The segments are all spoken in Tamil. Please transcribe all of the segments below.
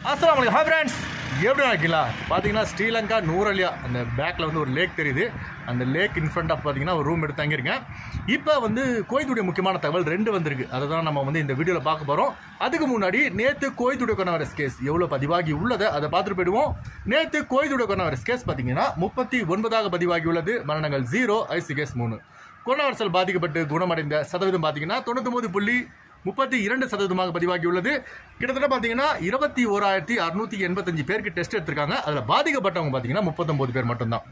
அஸ்லாம் வலைக்கம் ஹாய் ஃப்ரெண்ட்ஸ் எப்படி இருக்கீங்களா பார்த்தீங்கன்னா ஸ்ரீலங்கா நூரலியா அந்த பேக்கில் வந்து ஒரு லேக் தெரியுது அந்த லேக் இன் ஃப்ரண்ட் ஆஃப் பார்த்தீங்கன்னா ஒரு ரூம் எடுத்து தங்கியிருக்கேன் இப்போ வந்து கோயத்துடைய முக்கியமான தகவல் ரெண்டு வந்திருக்கு அதை தான் நம்ம வந்து இந்த வீடியோவில் பார்க்க போகிறோம் அதுக்கு முன்னாடி நேற்று கோயத்துடைய கொரோனாவைரஸ் கேஸ் எவ்வளோ பதிவாகி உள்ளதை அதை பார்த்துட்டு போயிடுவோம் நேற்று கோயத்துடைய கொரோனாவைரஸ் கேஸ் பார்த்தீங்கன்னா முப்பத்தி ஒன்பதாக பதிவாகி உள்ளது மரணங்கள் ஜீரோ ஐசி கேஸ் மூணு கொரோனாவரசல் பாதிக்கப்பட்டு குணமடைந்த சதவீதம் பார்த்தீங்கன்னா தொண்ணூத்தொம்பது புள்ளி முப்பத்தி இரண்டு சதவீதமாக பதிவாகியுள்ளது கிட்டத்தட்ட பார்த்தீங்கன்னா இருபத்தி ஓராயிரத்தி அறுநூத்தி எண்பத்தஞ்சு பேருக்கு டெஸ்ட் எடுத்திருக்காங்க அதில் பாதிக்கப்பட்டவங்க பார்த்தீங்கன்னா முப்பத்தொம்பது பேர் மட்டும்தான்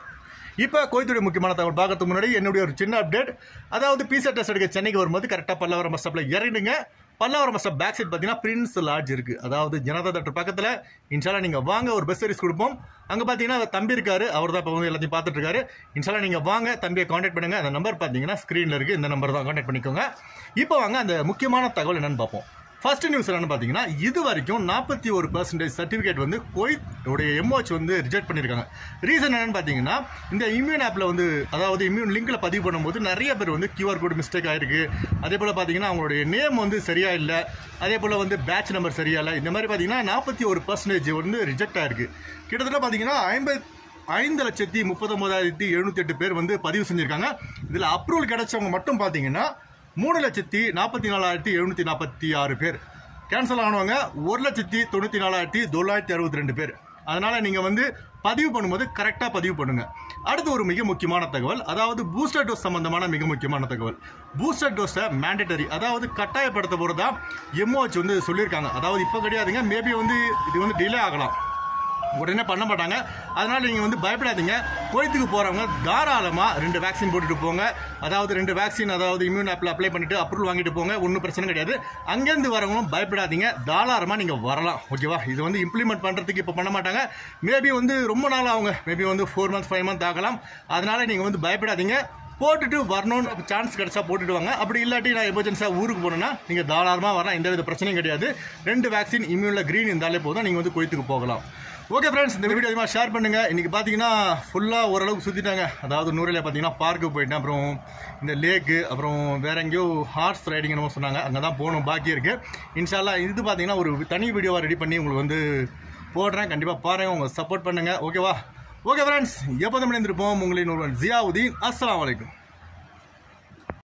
இப்போ கோயத்துடைய முக்கியமான தகவல் பார்க்கறதுக்கு முன்னாடி என்னுடைய ஒரு சின்ன அப்டேட் அதாவது பிசா டெஸ்ட் எடுக்க சென்னைக்கு வரும்போது கரெக்டாக பல்லாவரம் பஸ் ஸ்டாப்பில் இறங்கிடுங்க Pallavaram bus stop back side பார்த்தீங்கன்னா பிரின்ஸ் லாட்ஜ் இருக்குது அதாவது ஜனதா தட்டு பக்கத்தில் இன்ஷால்லா நீங்கள் வாங்க ஒரு பஸ் சர்வீஸ் கொடுப்போம் அங்கே பார்த்தீங்கன்னா தம்பி இருக்காரு அவர் தான் இப்போ வந்து எல்லாத்தையும் பார்த்துட்டு இருக்காரு இன்ஷால்லா நீங்கள் வாங்க தம்பியை காண்டாக்ட் பண்ணுங்க அந்த நம்பர் பார்த்தீங்கன்னா ஸ்க்ரீனில் இருக்குது இந்த நம்பர் தான் காண்டாக்ட் பண்ணிக்கோங்க இப்போ வாங்க அந்த முக்கியமான தகவல் என்னன்னு பார்ப்போம் ஃபர்ஸ்ட் நியூஸ் என்னன்னு பார்த்தீங்கன்னா இது வரைக்கும் நாற்பத்தி ஒரு பர்சன்டேஜ் சர்டிஃபிகேட் வந்து கோயிட் உடைய எம்ஓஹெச் வந்து ரிஜெக்ட் பண்ணியிருக்காங்க ரீசன் என்னன்னு பார்த்தீங்கன்னா இந்த இம்யூன் ஆப்பில் வந்து அதாவது இம்யூன் லிங்க்ல பதிவு பண்ணும்போது நிறைய பேர் வந்து கியூஆர் கோடு மிஸ்டேக் ஆயிருக்கு அதே போல் பார்த்தீங்கன்னா அவங்களுடைய நேம் வந்து சரியா இல்லை அதே போல் வந்து பேட்ச் நம்பர் சரியா இல்லை இந்த மாதிரி பார்த்தீங்கன்னா நாற்பத்தி ஒரு பர்சன்டேஜ் வந்து ரிஜெக்ட் ஆயிருக்கு கிட்டத்தட்ட பார்த்தீங்கன்னா ஐம்பது ஐந்து லட்சத்தி முப்பத்தொம்போதாயிரத்தி எழுநூத்தி எட்டு பேர் வந்து பதிவு செஞ்சிருக்காங்க இதில் அப்ரூவல் கிடைச்சவங்க மட்டும் பார்த்தீங்கன்னா மூணு லட்சத்தி நாற்பத்தி நாலாயிரத்தி எழுநூத்தி நாற்பத்தி ஆறு பேர் கேன்சல் ஆனவங்க ஒரு லட்சத்தி தொண்ணூற்றி நாலாயிரத்தி தொள்ளாயிரத்தி அறுபத்தி ரெண்டு பேர் அதனால நீங்க வந்து பதிவு பண்ணும்போது கரெக்டாக பதிவு பண்ணுங்க அடுத்து ஒரு மிக முக்கியமான தகவல் அதாவது பூஸ்டர் டோஸ் சம்பந்தமான மிக முக்கியமான தகவல் பூஸ்டர் டோஸை மேண்டேட்டரி அதாவது கட்டாயப்படுத்த போகிறதா எம்ஓஹெச் வந்து சொல்லியிருக்காங்க அதாவது இப்போ கிடையாதுங்க மேபி வந்து இது வந்து டிலே ஆகலாம் உடனே பண்ண மாட்டாங்க அதனால நீங்கள் வந்து பயப்படாதீங்க கோயத்துக்கு போகிறவங்க தாராளமாக ரெண்டு வேக்சின் போட்டுட்டு போங்க அதாவது ரெண்டு வேக்சின் அதாவது இம்யூன் ஆப்பில் அப்ளை பண்ணிட்டு அப்ரூவல் வாங்கிட்டு போங்க ஒன்றும் பிரச்சனை கிடையாது அங்கேருந்து வரவங்களும் பயப்படாதீங்க தாராளமாக நீங்கள் வரலாம் ஓகேவா இது வந்து இம்ப்ளிமெண்ட் பண்ணுறதுக்கு இப்போ பண்ண மாட்டாங்க மேபி வந்து ரொம்ப நாள் ஆகுங்க மேபி வந்து ஃபோர் மந்த்ஸ் ஃபைவ் மந்த் ஆகலாம் அதனால நீங்கள் வந்து பயப்படாதீங்க போட்டுட்டு வரணும்னு சான்ஸ் கிடைச்சா போட்டுட்டு வாங்க அப்படி இல்லாட்டி நான் எமர்ஜென்சியாக ஊருக்கு போனேன்னா நீங்கள் தாராளமாக வரலாம் எந்த வித பிரச்சனையும் கிடையாது ரெண்டு வேக்சின் இம்யூனில் க்ரீன் இருந்தாலே போதும் நீங்கள் வந்து கோயத்துக்கு போகலாம் ஓகே ஃப்ரெண்ட்ஸ் இந்த வீடியோ அதிகமாக ஷேர் பண்ணுங்க இன்னைக்கு பார்த்தீங்கன்னா ஃபுல்லாக ஓரளவுக்கு சுற்றிட்டாங்க அதாவது நூறில் பார்த்தீங்கன்னா பார்க்கு போயிட்டேன் அப்புறம் இந்த லேக்கு அப்புறம் வேற எங்கேயோ ஹார்ஸ் ரைடிங் என்னமோ சொன்னாங்க அங்கே தான் போகணும் பாக்கி இருக்கு இன்ஷால்லா இது பார்த்தீங்கன்னா ஒரு தனி வீடியோவாக ரெடி பண்ணி உங்களுக்கு வந்து போடுறேன் கண்டிப்பாக பாருங்க உங்க சப்போர்ட் பண்ணுங்க ஓகேவா ஓகே ஃப்ரெண்ட்ஸ் எப்போதும் இணைந்திருப்போம் உங்களின் ஒருவன் ஜியாவுதீன் அஸ்ஸலாமு அலைக்கும்